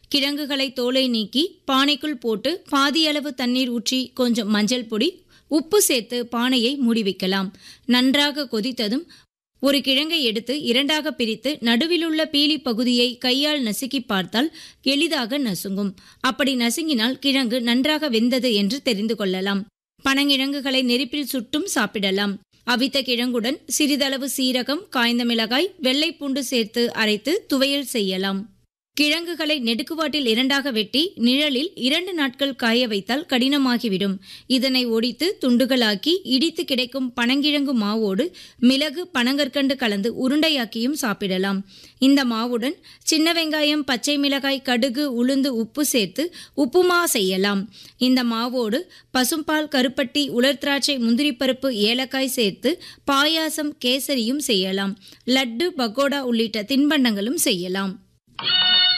கிழங்குகளை தோலை நீக்கி பானைக்குள் போட்டு பாதியளவு தண்ணீர் ஊற்றி கொஞ்சம் மஞ்சள் பொடி உப்பு சேர்த்து பானையை மூடி வைக்கலாம் நன்றாக கொதித்ததும் ஒரு கிழங்கை எடுத்து இரண்டாக பிரித்து நடுவிலுள்ள பீலி பகுதியை கையால் நசுக்கி பார்த்தால் எளிதாக நசுங்கும் அப்படி நசுங்கினால் கிழங்கு நன்றாக வெந்தது என்று தெரிந்து கொள்ளலாம் பனங்கிழங்குகளை நெருப்பில் சுட்டும் சாப்பிடலாம் அவித்த கிழங்குடன் சிறிதளவு சீரகம் காய்ந்த மிளகாய் வெள்ளை பூண்டு சேர்த்து அரைத்து துவையல் செய்யலாம் கிழங்குகளை நெடுக்குவாட்டில் இரண்டாக வெட்டி நிழலில் இரண்டு நாட்கள் காய வைத்தால் கடினமாகிவிடும் இதனை ஒடித்து துண்டுகளாக்கி இடித்து கிடைக்கும் பனங்கிழங்கு மாவோடு மிளகு பனங்கற்கண்டு கலந்து உருண்டையாக்கியும் சாப்பிடலாம் இந்த மாவுடன் சின்ன வெங்காயம் பச்சை மிளகாய் கடுகு உளுந்து உப்பு சேர்த்து உப்புமா செய்யலாம் இந்த மாவோடு பசும்பால் கருப்பட்டி உலர் திராட்சை முந்திரிப்பருப்பு ஏலக்காய் சேர்த்து பாயாசம் கேசரியும் செய்யலாம் லட்டு பகோடா உள்ளிட்ட தின்பண்டங்களும் செய்யலாம்